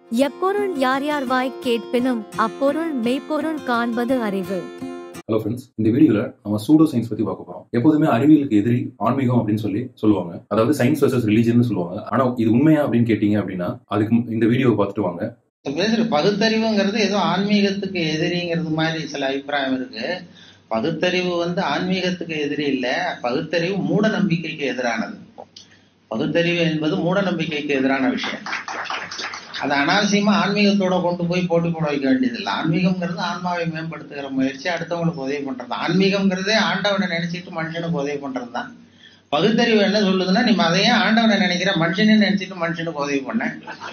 எப்பொருள் யார் யார் வாய் கேட்பினும் அப்பொருள் மெய்ப்பொருள் காண்பது அறிவு ஹலோ ஃப்ரெண்ட்ஸ் இந்த வீடியோல நம்ம சூடோ சயின்ஸ் பத்தி பார்க்க போறோம் எப்போதுமே அறிவியலுக்கு எதிரி ஆன்மீகம் அப்படின்னு சொல்லி சொல்லுவாங்க அதாவது சயின்ஸ் வர்சஸ் ரிலீஜன் சொல்லுவாங்க ஆனா இது உண்மையா அப்படின்னு கேட்டீங்க அப்படின்னா அதுக்கு மு- இந்த வீடியோவை பார்த்துட்டு வாங்க இப்ப பேசுற பகுத்தறிவுங்கிறது ஏதோ ஆன்மீகத்துக்கு எதிரிங்கிறது மாதிரி சில அபிப்பிராயம் இருக்கு பகுத்தறிவு வந்து ஆன்மீகத்துக்கு எதிரி இல்ல பகுத்தறிவு மூட நம்பிக்கைக்கு எதிரானது பகுத்தறிவு என்பது மூட நம்பிக்கைக்கு எதிரான விஷயம் அது அனாவசியமா ஆன்மீகத்தோட கொண்டு போய் போட்டி போட வைக்க வேண்டியதில்லை ஆன்மீகம்ங்கிறது ஆன்மாவை மேம்படுத்துகிற முயற்சி அடுத்தவங்களுக்கு உதவி பண்றது ஆன்மீகம்ங்கிறதே ஆண்டவனை நினைச்சிட்டு மனுஷனுக்கு உதவி பண்றது தான் பகுத்தறிவு என்ன சொல்லுதுன்னா நீ அதையே ஆண்டவனை நினைக்கிற மனுஷனே நினைச்சிட்டு மனுஷனுக்கு உதவி பண்ண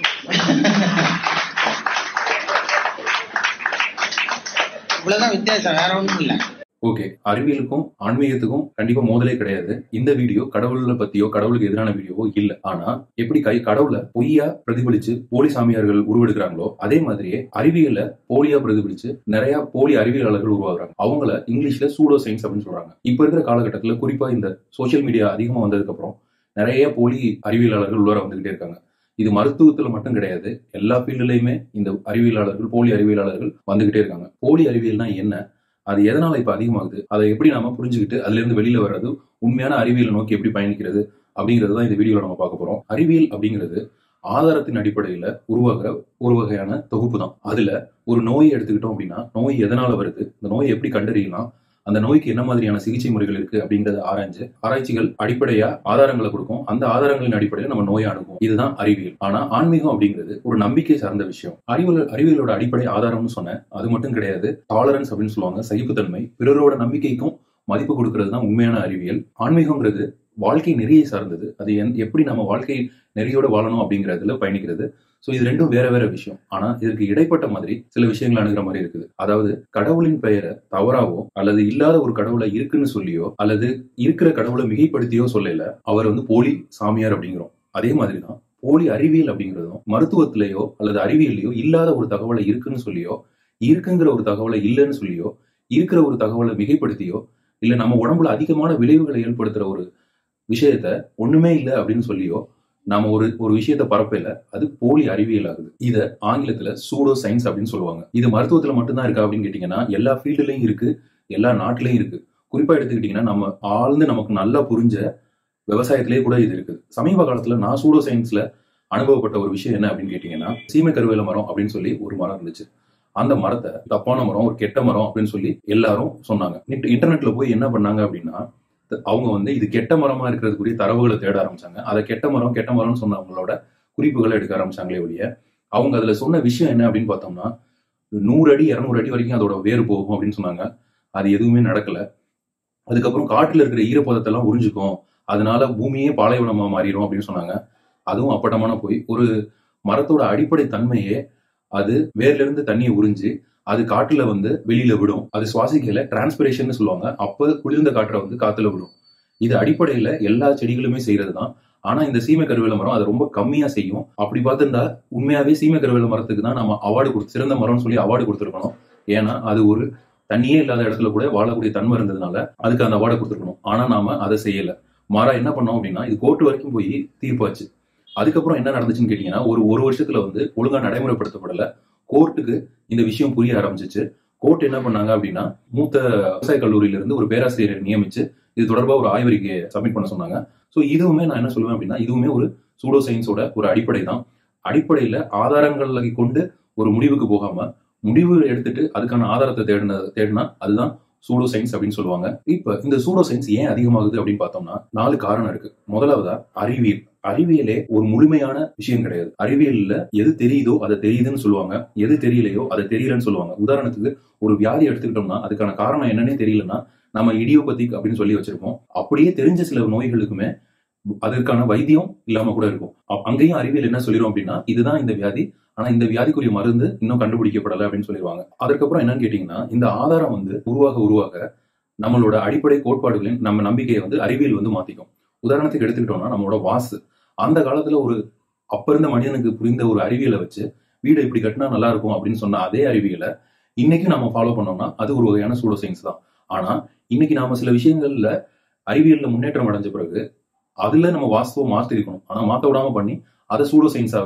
இவ்வளவுதான் வித்தியாசம் வேற ஒண்ணும் இல்ல ஓகே அறிவியலுக்கும் ஆன்மீகத்துக்கும் கண்டிப்பா மோதலே கிடையாது இந்த வீடியோ கடவுளை பத்தியோ கடவுளுக்கு எதிரான வீடியோவோ இல்ல ஆனா எப்படி கை கடவுளை பொய்யா பிரதிபலிச்சு போலி சாமியார்கள் உருவெடுக்கிறாங்களோ அதே மாதிரியே அறிவியலை போலியா பிரதிபலிச்சு நிறைய போலி அறிவியலாளர்கள் உருவாகுறாங்க அவங்கள இங்கிலீஷ்ல சூடோ சயின்ஸ் அப்படின்னு சொல்றாங்க இப்ப இருக்கிற காலகட்டத்துல குறிப்பா இந்த சோஷியல் மீடியா அதிகமா வந்ததுக்கு அப்புறம் நிறைய போலி அறிவியலாளர்கள் உள்ளார வந்துகிட்டே இருக்காங்க இது மருத்துவத்துல மட்டும் கிடையாது எல்லா ஃபீல்டுலயுமே இந்த அறிவியலாளர்கள் போலி அறிவியலாளர்கள் வந்துகிட்டே இருக்காங்க போலி அறிவியல்னா என்ன அது எதனால இப்ப அதிகமாகுது அதை எப்படி நாம புரிஞ்சுக்கிட்டு அதுல இருந்து வெளியில வர்றது உண்மையான அறிவியலை நோக்கி எப்படி பயணிக்கிறது அப்படிங்கிறது தான் இந்த வீடியோல நம்ம பார்க்க போறோம் அறிவியல் அப்படிங்கிறது ஆதாரத்தின் அடிப்படையில உருவாகிற ஒரு வகையான தொகுப்பு தான் அதுல ஒரு நோயை எடுத்துக்கிட்டோம் அப்படின்னா நோய் எதனால வருது இந்த நோயை எப்படி கண்டறியலாம் அந்த நோய்க்கு என்ன மாதிரியான சிகிச்சை முறைகள் இருக்கு அப்படிங்கறத ஆராய்ஞ்சு ஆராய்ச்சிகள் அடிப்படையா ஆதாரங்களை கொடுக்கும் அந்த ஆதாரங்களின் அடிப்படையில் நம்ம நோயை அணுகும் இதுதான் அறிவியல் ஆனா ஆன்மீகம் அப்படிங்கிறது ஒரு நம்பிக்கை சார்ந்த விஷயம் அறிவியல் அறிவியலோட அடிப்படை ஆதாரம்னு சொன்னேன் அது மட்டும் கிடையாது டாலரன்ஸ் அப்படின்னு சொல்லுவாங்க சகிப்புத்தன்மை பிறரோட நம்பிக்கைக்கும் மதிப்பு கொடுக்கிறது தான் உண்மையான அறிவியல் ஆன்மீகம்ங்கிறது வாழ்க்கை நெறியை சார்ந்தது அது எந்- எப்படி நம்ம வாழ்க்கை நெறியோட வாழணும் அப்படிங்கறதுல பயணிக்கிறது சோ இது ரெண்டும் வேற வேற விஷயம் ஆனா இதற்கு இடைப்பட்ட மாதிரி சில விஷயங்கள் அணுகிற மாதிரி இருக்குது அதாவது கடவுளின் பெயரை தவறாவோ அல்லது இல்லாத ஒரு கடவுளை இருக்குன்னு சொல்லியோ அல்லது இருக்கிற கடவுளை மிகைப்படுத்தியோ சொல்லல அவர் வந்து போலி சாமியார் அப்படிங்கிறோம் அதே மாதிரிதான் போலி அறிவியல் அப்படிங்கிறதும் மருத்துவத்திலேயோ அல்லது அறிவியல்லையோ இல்லாத ஒரு தகவலை இருக்குன்னு சொல்லியோ இருக்குங்கிற ஒரு தகவலை இல்லைன்னு சொல்லியோ இருக்கிற ஒரு தகவலை மிகைப்படுத்தியோ இல்ல நம்ம உடம்புல அதிகமான விளைவுகளை ஏற்படுத்துற ஒரு விஷயத்த ஒண்ணுமே இல்லை அப்படின்னு சொல்லியோ நாம ஒரு ஒரு விஷயத்த பரப்பல அது போலி அறிவியல் ஆகுது இத ஆங்கிலத்துல சூடோ சயின்ஸ் அப்படின்னு சொல்லுவாங்க இது மருத்துவத்துல மட்டும்தான் இருக்கா அப்படின்னு கேட்டீங்கன்னா எல்லா ஃபீல்டுலயும் இருக்கு எல்லா நாட்டிலையும் இருக்கு குறிப்பா எடுத்துக்கிட்டீங்கன்னா நம்ம ஆழ்ந்து நமக்கு நல்லா புரிஞ்ச விவசாயத்திலேயே கூட இது இருக்குது சமீப காலத்துல நான் சூடோ சயின்ஸ்ல அனுபவப்பட்ட ஒரு விஷயம் என்ன அப்படின்னு கேட்டீங்கன்னா சீமை கருவேல மரம் அப்படின்னு சொல்லி ஒரு மரம் இருந்துச்சு அந்த மரத்தை தப்பான மரம் ஒரு கெட்ட மரம் அப்படின்னு சொல்லி எல்லாரும் சொன்னாங்க இன்ட்- இன்டர்நெட்ல போய் என்ன பண்ணாங்க அப்படின்னா த- அவங்க வந்து இது கெட்ட மரமா இருக்கிறதுக்குரிய தரவுகளை தேட ஆரம்பிச்சாங்க அதை கெட்ட மரம் கெட்ட மரம்னு சொன்னவங்களோட குறிப்புகளை எடுக்க ஆரம்பிச்சாங்களே ஒழிய அவங்க அதுல சொன்ன விஷயம் என்ன அப்படின்னு பார்த்தோம்னா நூறு அடி இருநூறு அடி வரைக்கும் அதோட வேர் போகும் அப்படின்னு சொன்னாங்க அது எதுவுமே நடக்கல அதுக்கப்புறம் காட்டுல இருக்கிற ஈரப்பதத்தை எல்லாம் உறிஞ்சுக்கும் அதனால பூமியே பாலைவனமா மாறிடும் அப்படின்னு சொன்னாங்க அதுவும் அப்பட்டமான போய் ஒரு மரத்தோட அடிப்படை தன்மையே அது வேர்ல இருந்து தண்ணியை உறிஞ்சு அது காட்டுல வந்து வெளியில விடும் அது சுவாசிக்கல டிரான்ஸ்பிரேஷன் சொல்லுவாங்க அப்ப குளிர்ந்த காற்றை வந்து காத்துல விடும் இது அடிப்படையில எல்லா செடிகளுமே செய்யறது தான் ஆனா இந்த சீமை கருவேல மரம் அதை ரொம்ப கம்மியா செய்யும் அப்படி பார்த்திருந்தா உண்மையாவே சீமை கருவேல மரத்துக்கு தான் நம்ம அவார்டு கொடுத்து சிறந்த மரம்னு சொல்லி அவார்டு கொடுத்துருக்கணும் ஏன்னா அது ஒரு தண்ணியே இல்லாத இடத்துல கூட வாழக்கூடிய தன்மை இருந்ததுனால அதுக்கு அந்த அவார்டை கொடுத்துருக்கணும் ஆனா நாம அதை செய்யல மாறா என்ன பண்ணோம் அப்படின்னா இது கோர்ட் வரைக்கும் போய் தீர்ப்பாச்சு அதுக்கப்புறம் என்ன நடந்துச்சுன்னு கேட்டீங்கன்னா ஒரு ஒரு வருஷத்துல வந்து ஒழுங்கா நடைமுறைப்படுத்தப்படல கோர்ட்டுக்கு இந்த விஷயம் புரிய ஆரம்பிச்சிச்சு கோர்ட் என்ன பண்ணாங்க அப்படின்னா மூத்த விவசாய கல்லூரியில இருந்து ஒரு பேராசிரியரை நியமிச்சு இது தொடர்பா ஒரு ஆய்வறிக்கையை சப்மிட் பண்ண சொன்னாங்க சோ இதுவுமே நான் என்ன சொல்லுவேன் அப்படின்னா இதுவுமே ஒரு சூடோ சயின்ஸோட ஒரு அடிப்படை தான் அடிப்படையில ஆதாரங்களை கொண்டு ஒரு முடிவுக்கு போகாம முடிவு எடுத்துட்டு அதுக்கான ஆதாரத்தை தேடின தேடினா அதுதான் சூடோ சயின்ஸ் அப்படின்னு சொல்லுவாங்க இப்ப இந்த சூடோ சயின்ஸ் ஏன் அதிகமாகுது அப்படின்னு பார்த்தோம்னா நாலு காரணம் இருக்கு முதலாவதா அறிவியல் அறிவியலே ஒரு முழுமையான விஷயம் கிடையாது அறிவியல்ல எது தெரியுதோ அதை தெரியுதுன்னு சொல்லுவாங்க எது தெரியலையோ அதை தெரியலன்னு சொல்லுவாங்க உதாரணத்துக்கு ஒரு வியாதி எடுத்துக்கிட்டோம்னா அதுக்கான காரணம் என்னன்னே தெரியலன்னா நம்ம இடியோபதிக் அப்படின்னு சொல்லி வச்சிருப்போம் அப்படியே தெரிஞ்ச சில நோய்களுக்குமே அதற்கான வைத்தியம் இல்லாம கூட இருக்கும் அப்- அங்கேயும் அறிவியல் என்ன சொல்லிரும் அப்படின்னா இதுதான் இந்த வியாதி ஆனா இந்த வியாதிக்குரிய மருந்து இன்னும் கண்டுபிடிக்கப்படல அப்படின்னு சொல்லிடுவாங்க அதுக்கப்புறம் என்னன்னு கேட்டீங்கன்னா இந்த ஆதாரம் வந்து உருவாக உருவாக நம்மளோட அடிப்படை கோட்பாடுகளின் நம்ம நம்பிக்கையை வந்து அறிவியல் வந்து மாத்திக்கும் உதாரணத்துக்கு எடுத்துக்கிட்டோம்னா நம்மளோட வாஸ்து அந்த காலத்துல ஒரு அப்ப இருந்த மனிதனுக்கு புரிந்த ஒரு அறிவியலை வச்சு வீடு இப்படி கட்டினா நல்லா இருக்கும் அப்படின்னு சொன்ன அதே அறிவியலை இன்னைக்கு நம்ம ஃபாலோ பண்ணோம்னா அது ஒரு வகையான சூடோ சயின்ஸ் தான் ஆனா இன்னைக்கு நாம சில விஷயங்கள்ல அறிவியல்ல முன்னேற்றம் அடைஞ்ச பிறகு அதுல நம்ம வாஸ்துவை மாத்திருக்கணும் ஆனா மாத்த விடாம பண்ணி அதை சூடோ சயின்ஸாவே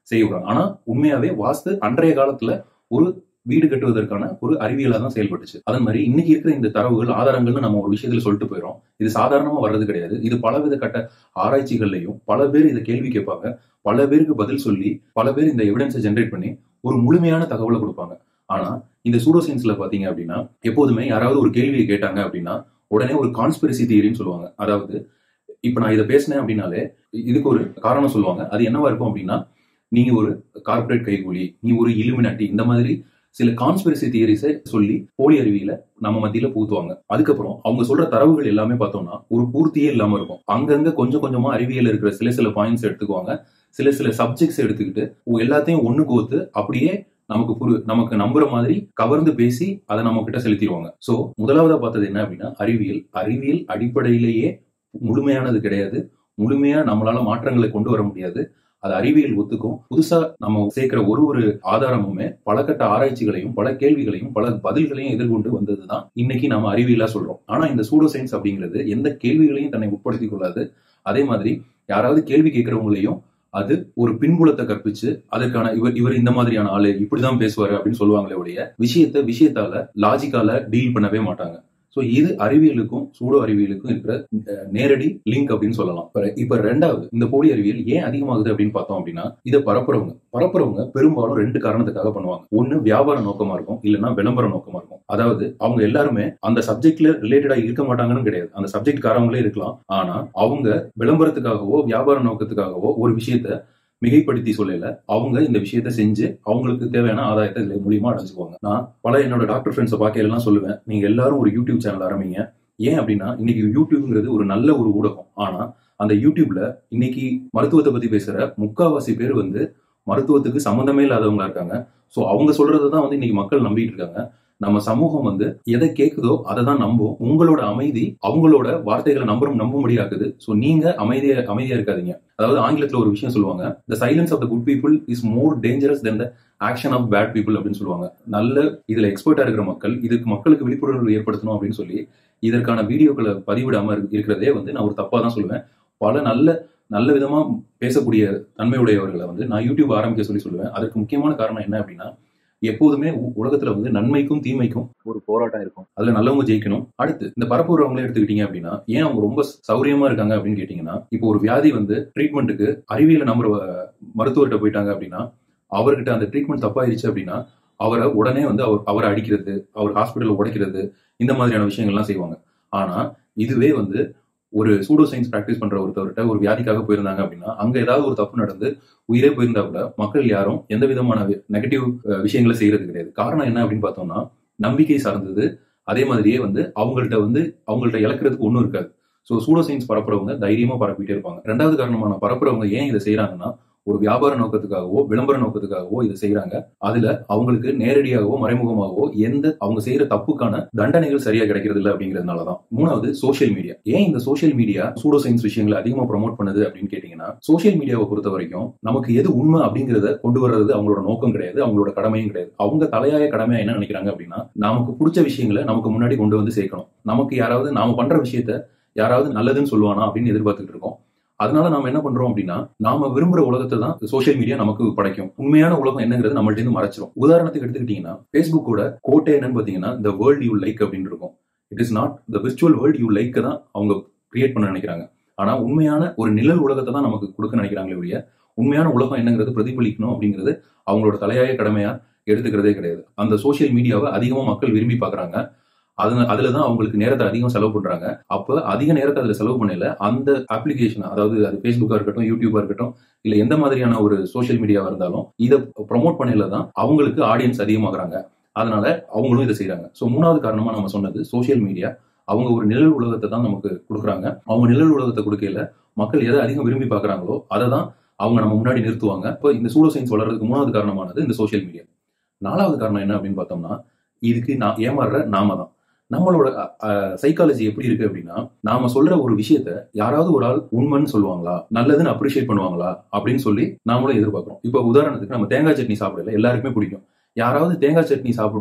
செய்யப்படுறாங்க ஆனா உண்மையாவே வாஸ்து அன்றைய காலத்துல ஒரு வீடு கட்டுவதற்கான ஒரு அறிவியலா தான் செயல்பட்டுச்சு அதே மாதிரி இன்னைக்கு இருக்கிற இந்த தரவுகள் ஆதாரங்கள்னு நம்ம ஒரு விஷயத்துல சொல்லிட்டு போயிடும் இது சாதாரணமா வர்றது கிடையாது இது பலவித கட்ட ஆராய்ச்சிகள்லையும் பல பேர் இதை கேள்வி கேட்பாங்க பல பேருக்கு பதில் சொல்லி பல பேர் இந்த எவிடன்ஸை ஜென்ரேட் பண்ணி ஒரு முழுமையான தகவலை கொடுப்பாங்க ஆனா இந்த சூடோ சயின்ஸ்ல பாத்தீங்க அப்படின்னா எப்போதுமே யாராவது ஒரு கேள்வியை கேட்டாங்க அப்படின்னா உடனே ஒரு கான்ஸ்பிரசி தியரின்னு சொல்லுவாங்க அதாவது இப்ப நான் இதை பேசினேன் அப்படின்னாலே இதுக்கு ஒரு காரணம் சொல்லுவாங்க அது என்னவா இருக்கும் அப்படின்னா நீங்க ஒரு கார்ப்பரேட் கைகூலி நீ ஒரு இலுமினாட்டி இந்த மாதிரி சில கான்ஸ்பிரசி தியரிஸை சொல்லி போலி அறிவியல நம்ம மத்தியில பூத்துவாங்க அதுக்கப்புறம் அவங்க சொல்ற தரவுகள் எல்லாமே பார்த்தோம்னா ஒரு பூர்த்தியே இல்லாம இருக்கும் அங்கங்க கொஞ்சம் கொஞ்சமா அறிவியல் இருக்கிற சில சில பாயிண்ட்ஸ் எடுத்துக்குவாங்க சில சில சப்ஜெக்ட்ஸ் எடுத்துக்கிட்டு எல்லாத்தையும் ஒண்ணு கோத்து அப்படியே நமக்கு புரு நமக்கு நம்புற மாதிரி கவர்ந்து பேசி அதை நம்ம கிட்ட செலுத்திடுவாங்க சோ முதலாவதா பார்த்தது என்ன அப்படின்னா அறிவியல் அறிவியல் அடிப்படையிலேயே முழுமையானது கிடையாது முழுமையா நம்மளால மாற்றங்களை கொண்டு வர முடியாது அது அறிவியல் ஒத்துக்கும் புதுசா நம்ம சேர்க்கிற ஒரு ஒரு ஆதாரமுமே பல கட்ட ஆராய்ச்சிகளையும் பல கேள்விகளையும் பல பதில்களையும் எதிர்கொண்டு வந்ததுதான் இன்னைக்கு நாம அறிவியலா சொல்றோம் ஆனா இந்த சூடோ சயின்ஸ் அப்படிங்கிறது எந்த கேள்விகளையும் தன்னை உட்படுத்திக் கொள்ளாது அதே மாதிரி யாராவது கேள்வி கேட்கிறவங்களையும் அது ஒரு பின்புலத்தை கற்பிச்சு அதற்கான இவர் இவர் இந்த மாதிரியான ஆளு இப்படிதான் பேசுவாரு அப்படின்னு சொல்லுவாங்களே ஒழிய விஷயத்த விஷயத்தால லாஜிக்கால டீல் பண்ணவே மாட்டாங்க சோ இது அறிவியலுக்கும் சூடோ அறிவியலுக்கும் இருக்கிற அஹ், நேரடி லிங்க் அப்படின்னு சொல்லலாம் இப்ப- இப்ப ரெண்டாவது இந்த போலி அறிவியல் ஏன் அதிகமாகுது அப்படின்னு பார்த்தோம் அப்படின்னா இதை பரப்புறவங்க பரப்புறவங்க பெரும்பாலும் ரெண்டு காரணத்துக்காக பண்ணுவாங்க ஒண்ணு வியாபார நோக்கமா இருக்கும் இல்லைன்னா விளம்பர நோக்கமா இருக்கும் அதாவது அவங்க எல்லாருமே அந்த சப்ஜெக்ட்ல ரிலேட்டடா இருக்க மாட்டாங்கன்னு கிடையாது அந்த சப்ஜெக்ட் காரவங்களே இருக்கலாம் ஆனா அவங்க விளம்பரத்துக்காகவோ வியாபார நோக்கத்துக்காகவோ ஒரு விஷயத்த மிகைப்படுத்தி சொல்லல அவங்க இந்த விஷயத்த செஞ்சு அவங்களுக்கு தேவையான ஆதாயத்தை இதுல மூலியமா அடைஞ்சுக்குவாங்க நான் பல என்னோட டாக்டர் ஃப்ரெண்ட்ஸை பார்க்க எல்லாம் சொல்லுவேன் நீங்க எல்லாரும் ஒரு யூடியூப் சேனல் ஆரம்பிங்க ஏன் அப்படின்னா இன்னைக்கு யூடியூப்ங்கிறது ஒரு நல்ல ஒரு ஊடகம் ஆனா அந்த யூடியூப்ல இன்னைக்கு மருத்துவத்தை பத்தி பேசுற முக்காவாசி பேர் வந்து மருத்துவத்துக்கு சம்மந்தமே இல்லாதவங்களா இருக்காங்க சோ அவங்க சொல்றதை தான் வந்து இன்னைக்கு மக்கள் நம்பிட்டு இருக்காங்க நம்ம சமூகம் வந்து எதை கேக்குதோ அதை தான் நம்பும் உங்களோட அமைதி அவங்களோட வார்த்தைகளை நம்பும் நம்பும்படியாக்குது சோ நீங்க அமைதியா அமைதியா இருக்காதீங்க அதாவது ஆங்கிலத்துல ஒரு விஷயம் சொல்லுவாங்க the silence of the good people is more dangerous then the action of bad people அப்படின்னு சொல்லுவாங்க நல்ல இதுல எக்ஸ்பர்ட்டா இருக்கிற மக்கள் இதுக்கு மக்களுக்கு விழிப்புணர்வு ஏற்படுத்தணும் அப்படின்னு சொல்லி இதற்கான வீடியோக்களை பதிவிடாம இரு- இருக்கிறதே வந்து நான் ஒரு தப்பா தான் சொல்லுவேன் பல நல்ல நல்ல விதமா பேசக்கூடிய தன்மையுடையவர்களை வந்து நான் யூடியூப் ஆரம்பிக்க சொல்லி சொல்லுவேன் அதற்கு முக்கியமான காரணம் என்ன அப்படின்னா எப்போதுமே உ- உலகத்துல வந்து நன்மைக்கும் தீமைக்கும் ஒரு போராட்டம் இருக்கும் அதுல நல்லவங்க ஜெயிக்கணும் அடுத்து இந்த பரப்புறவங்களே எடுத்துக்கிட்டீங்க அப்படின்னா ஏன் அவங்க ரொம்ப சௌரியமா இருக்காங்க அப்படின்னு கேட்டீங்கன்னா இப்போ ஒரு வியாதி வந்து ட்ரீட்மெண்ட்டுக்கு அறிவியல நம்புற அஹ், மருத்துவர்கிட்ட போயிட்டாங்க அப்படின்னா அவர்கிட்ட அந்த ட்ரீட்மெண்ட் தப்பாயிருச்சு அப்படின்னா அவரை உடனே வந்து அவர் அவரை அடிக்கிறது அவர் ஹாஸ்பிட்டல்ல உடைக்கிறது இந்த மாதிரியான விஷயங்கள்லாம் செய்வாங்க ஆனா இதுவே வந்து ஒரு சூடோ சயின்ஸ் பிராக்டிஸ் பண்ற ஒருத்தவர்கிட்ட ஒரு வியாதிக்காக போயிருந்தாங்க அப்படின்னா அங்க ஏதாவது ஒரு தப்பு நடந்து உயிரே போயிருந்தா கூட மக்கள் யாரும் எந்த விதமான நெகட்டிவ் விஷயங்களை செய்யறது கிடையாது காரணம் என்ன அப்படின்னு பார்த்தோம்னா நம்பிக்கை சார்ந்தது அதே மாதிரியே வந்து அவங்கள்ட்ட வந்து அவங்கள்ட்ட இழக்கிறதுக்கு ஒன்றும் இருக்காது ஸோ சூடோ சயின்ஸ் பரப்புறவங்க தைரியமா பரப்பிட்டே இருப்பாங்க ரெண்டாவது காரணமான பரப்புறவங்க ஏன் இதை செய்யறாங்கன்னா ஒரு வியாபார நோக்கத்துக்காகவோ விளம்பர நோக்கத்துக்காகவோ இதை செய்யறாங்க அதுல அவங்களுக்கு நேரடியாகவோ மறைமுகமாகவோ எந்த அவங்க செய்யற தப்புக்கான தண்டனைகள் சரியா கிடைக்கிறது இல்லை அப்படிங்கிறதுனாலதான் மூணாவது சோஷியல் மீடியா ஏன் இந்த சோஷியல் மீடியா சூடோ சயின்ஸ் விஷயங்களை அதிகமா ப்ரோமோட் பண்ணுது அப்படின்னு கேட்டீங்கன்னா சோஷியல் மீடியாவை பொறுத்த வரைக்கும் நமக்கு எது உண்மை அப்படிங்கறத கொண்டு வர்றது அவங்களோட நோக்கம் கிடையாது அவங்களோட கடமையும் கிடையாது அவங்க தலையாய கடமையா என்ன நினைக்கிறாங்க அப்படின்னா நமக்கு பிடிச்ச விஷயங்களை நமக்கு முன்னாடி கொண்டு வந்து சேர்க்கணும் நமக்கு யாராவது நாம பண்ற விஷயத்த யாராவது நல்லதுன்னு சொல்லுவானா அப்படின்னு எதிர்பார்த்துட்டு இருக்கோம் அதனால நாம என்ன பண்றோம் அப்படின்னா நாம விரும்புற உலகத்தை தான் சோஷியல் மீடியா நமக்கு படைக்கும் உண்மையான உலகம் என்னங்கிறது நம்மள்ட்ட இருந்து மறைச்சிரும் உதாரணத்துக்கு எடுத்துக்கிட்டீங்கன்னா ஃபேஸ்புக்கோட கோட்டை என்னன்னு பாத்தீங்கன்னா the வேர்ல்ட் யூ லைக் அப்படின்னு இருக்கும் it is not the virtual world you like தான் அவங்க கிரியேட் பண்ண நினைக்கிறாங்க ஆனா உண்மையான ஒரு நிழல் உலகத்தை தான் நமக்கு கொடுக்க நினைக்கிறாங்களே ஒழிய உண்மையான உலகம் என்னங்கிறது பிரதிபலிக்கணும் அப்படிங்கிறது அவங்களோட தலையாய கடமையா எடுத்துக்கிறதே கிடையாது அந்த சோஷியல் மீடியாவை அதிகமா மக்கள் விரும்பி பாக்குறாங்க அது அதுல தான் அவங்களுக்கு நேரத்தை அதிகம் செலவு பண்றாங்க அப்ப அதிக நேரத்தை அதுல செலவு பண்ணல அந்த அப்ளிகேஷன் அதாவது அது ஃபேஸ்புக்கா இருக்கட்டும் யூடியூபா இருக்கட்டும் இல்ல எந்த மாதிரியான ஒரு சோஷியல் மீடியாவா இருந்தாலும் இதை ப்ரொமோட் பண்ணல தான் அவங்களுக்கு ஆடியன்ஸ் அதிகமாகறாங்க அதனால அவங்களும் இதை செய்றாங்க ஸோ மூணாவது காரணமா நம்ம சொன்னது சோஷியல் மீடியா அவங்க ஒரு நிழல் உலகத்தை தான் நமக்கு கொடுக்குறாங்க அவங்க நிழல் உலகத்தை கொடுக்கல மக்கள் எதை அதிகம் விரும்பி பார்க்கறாங்களோ அதை தான் அவங்க நம்ம முன்னாடி நிறுத்துவாங்க இப்போ இந்த சூடோ சயின்ஸ் வளர்றதுக்கு மூணாவது காரணமானது இந்த சோஷியல் மீடியா நாலாவது காரணம் என்ன அப்படின்னு பார்த்தோம்னா இதுக்கு நான் ஏமாறுற நாம தான் நம்மளோட சைக்காலஜி எப்படி இருக்கு அப்படின்னா நாம சொல்ற ஒரு விஷயத்த யாராவது ஒரு ஆள் உண்மைன்னு சொல்லுவாங்களா நல்லதுன்னு அப்ரிஷியேட் பண்ணுவாங்களா அப்படின்னு சொல்லி நாமளும் எதிர்பார்க்கிறோம் இப்போ உதாரணத்துக்கு நம்ம தேங்காய் சட்னி சாப்பிடல எல்லாருக்குமே பிடிக்கும் யாராவது தேங்காய் சட்னி சாப்பிட்டா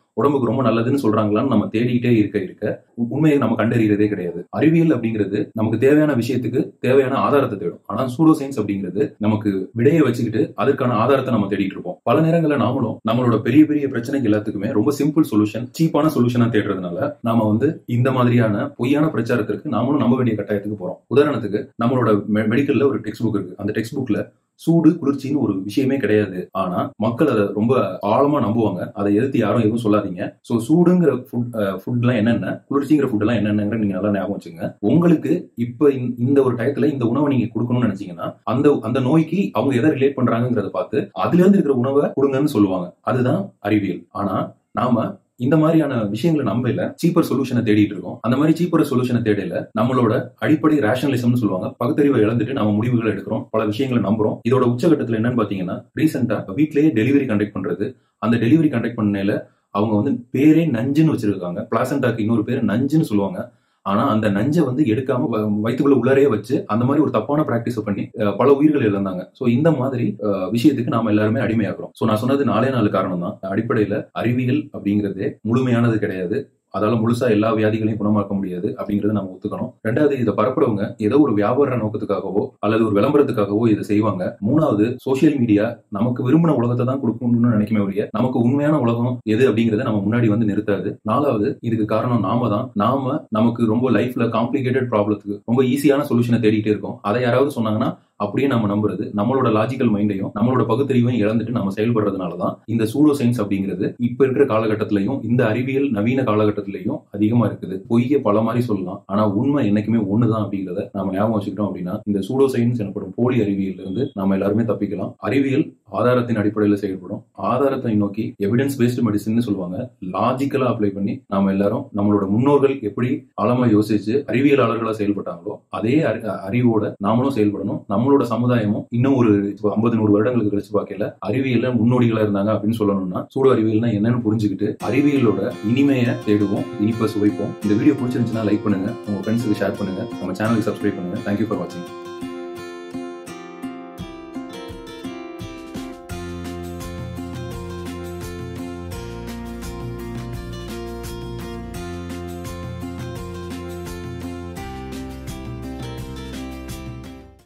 உடம்புக்கு ரொம்ப நல்லதுன்னு சொல்றாங்களான்னு நம்ம தேடிக்கிட்டே இருக்க இருக்க உ- உண்மையை நம்ம கண்டறியறதே கிடையாது அறிவியல் அப்படிங்கிறது நமக்கு தேவையான விஷயத்துக்கு தேவையான ஆதாரத்தை தேடும் ஆனா சூடோ சயின்ஸ் அப்படிங்கிறது நமக்கு விடையை வச்சுக்கிட்டு அதற்கான ஆதாரத்தை நம்ம தேடிட்டு இருப்போம் பல நேரங்களில் நாமளும் நம்மளோட பெரிய பெரிய பிரச்சனைக்கு எல்லாத்துக்குமே ரொம்ப சிம்பிள் சொல்யூஷன் சீப்பான சொல்யூஷனா தேடுறதுனால நாம வந்து இந்த மாதிரியான பொய்யான பிரச்சாரத்திற்கு நாமளும் நம்ப வேண்டிய கட்டாயத்துக்கு போறோம் உதாரணத்துக்கு நம்மளோட மெடிக்கல்ல ஒரு டெக்ஸ்ட் புக் இருக்கு அந்த டெக்ஸ்ட் புக்ல சூடு குளிர்ச்சின்னு ஒரு விஷயமே கிடையாது ஆனா மக்கள் அதை ரொம்ப ஆழமா நம்புவாங்க அதை எதிர்த்து யாரும் எதுவும் சொல்லாதீங்க சோ சூடுங்கிற ஃபுட் ஃபுட்லாம் என்னென்ன குளிர்ச்சிங்கிற ஃபுட் எல்லாம் என்னென்னங்கிற நீங்க நல்லா ஞாபகம் வச்சுங்க உங்களுக்கு இப்ப இந்த- இந்த ஒரு டயத்துல இந்த உணவை நீங்க கொடுக்கணும்னு நினைச்சீங்கன்னா அந்த அந்த நோய்க்கு அவங்க எதை ரிலேட் பண்றாங்கங்கிறத பார்த்து அதுல இருந்து இருக்கிற உணவை கொடுங்கன்னு சொல்லுவாங்க அதுதான் அறிவியல் ஆனா நாம இந்த மாதிரியான விஷயங்களை நம்பல சீப்பர் சொல்யூஷனை தேடிட்டு இருக்கோம் அந்த மாதிரி சீப்பர் சொல்யூஷனை தேடல நம்மளோட அடிப்படை ரேஷனலிசம்னு சொல்லுவாங்க பகுத்தறிவை இழந்துட்டு நம்ம முடிவுகளை எடுக்கிறோம் பல விஷயங்களை நம்புறோம் இதோட உச்சகட்டத்துல என்னன்னு பாத்தீங்கன்னா ரீசெண்டா வீட்லயே டெலிவரி கண்டக்ட் பண்றது அந்த டெலிவரி கண்டக்ட் பண்ணல அவங்க வந்து பேரே நஞ்சுன்னு வச்சிருக்காங்க பிளாசண்டாக்கு இன்னொரு பேர் நஞ்சுன்னு சொல்லுவாங்க ஆனா அந்த நஞ்சை வந்து எடுக்காம வ- வயித்துக்குள்ள உள்ளரே வச்சு அந்த மாதிரி ஒரு தப்பான பிராக்டிஸ் பண்ணி அஹ், பல உயிர்கள் இழந்தாங்க சோ இந்த மாதிரி அஹ், விஷயத்துக்கு நாம எல்லாருமே அடிமையாகிறோம் சோ நான் சொன்னது நாலே நாலு காரணம் தான் அடிப்படையில அறிவியல் அப்படிங்கிறதே முழுமையானது கிடையாது அதால முழுசா எல்லா வியாதிகளையும் குணமாக்க முடியாது அப்படிங்கறத நம்ம ஒத்துக்கணும் ரெண்டாவது இதை பரப்புறவங்க ஏதோ ஒரு வியாபார நோக்கத்துக்காகவோ அல்லது ஒரு விளம்பரத்துக்காகவோ இதை செய்வாங்க மூணாவது சோஷியல் மீடியா நமக்கு விரும்பின உலகத்தை தான் கொடுக்கணும்னு நினைக்குமே ஒழிய நமக்கு உண்மையான உலகம் எது அப்படிங்கறத நம்ம முன்னாடி வந்து நிறுத்தாது நாலாவது இதுக்கு காரணம் நாம தான் நாம நமக்கு ரொம்ப லைஃப்ல காம்ப்ளிகேட்டட் ப்ராப்ளத்துக்கு ரொம்ப ஈஸியான சொல்யூஷனை தேடிட்டே இருக்கோம் அதை யாராவது சொன்னாங்கன்னா அப்படியே நம்ம நம்புறது நம்மளோட லாஜிக்கல் மைண்டையும் நம்மளோட பகுத்தறிவையும் இழந்துட்டு நம்ம செயல்படுறதுனால தான் இந்த சூடோ சயின்ஸ் அப்படிங்கிறது இப்ப இருக்கிற காலகட்டத்திலையும் இந்த அறிவியல் நவீன காலகட்டத்திலையும் அதிகமா இருக்குது பொய்ய பல மாதிரி சொல்லலாம் ஆனா உண்மை என்னைக்குமே ஒண்ணுதான் அப்படிங்கிறத நாம ஞாபகம் வச்சுக்கிட்டோம் அப்படின்னா இந்த சூடோ சயின்ஸ் எனப்படும் போலி அறிவியல் இருந்து நாம எல்லாருமே தப்பிக்கலாம் அறிவியல் ஆதாரத்தின் அடிப்படையில் செயல்படும் ஆதாரத்தை நோக்கி எவிடன்ஸ் பேஸ்டு மெடிசின் சொல்லுவாங்க லாஜிக்கலா அப்ளை பண்ணி நாம எல்லாரும் நம்மளோட முன்னோர்கள் எப்படி ஆழமா யோசிச்சு அறிவியலாளர்களா செயல்பட்டாங்களோ அதே அறி- அறிவோட நாமளும் செயல்படணும் நம்மளோட சமுதாயமும் இன்னும் ஒரு ஐம்பது நூறு வருடங்களுக்கு கழிச்சு பார்க்கல அறிவியல்ல முன்னோடிகளா இருந்தாங்க அப்படின்னு சொல்லணும்னா சூடு அறிவியல்னா என்னன்னு புரிஞ்சுக்கிட்டு அறிவியலோட இனிமையை தேடுவோம் இனிப்பை சுவைப்போம் இந்த வீடியோ பிடிச்சிருந்துச்சுன்னா லைக் பண்ணுங்க உங்க ஃப்ரெண்ட்ஸுக்கு ஷேர் பண்ணுங்க நம்ம சேனலுக்கு சப்ஸ்கிரைப் பண்ணுங்க தேங்க்யூ ஃபார் வாட்சிங்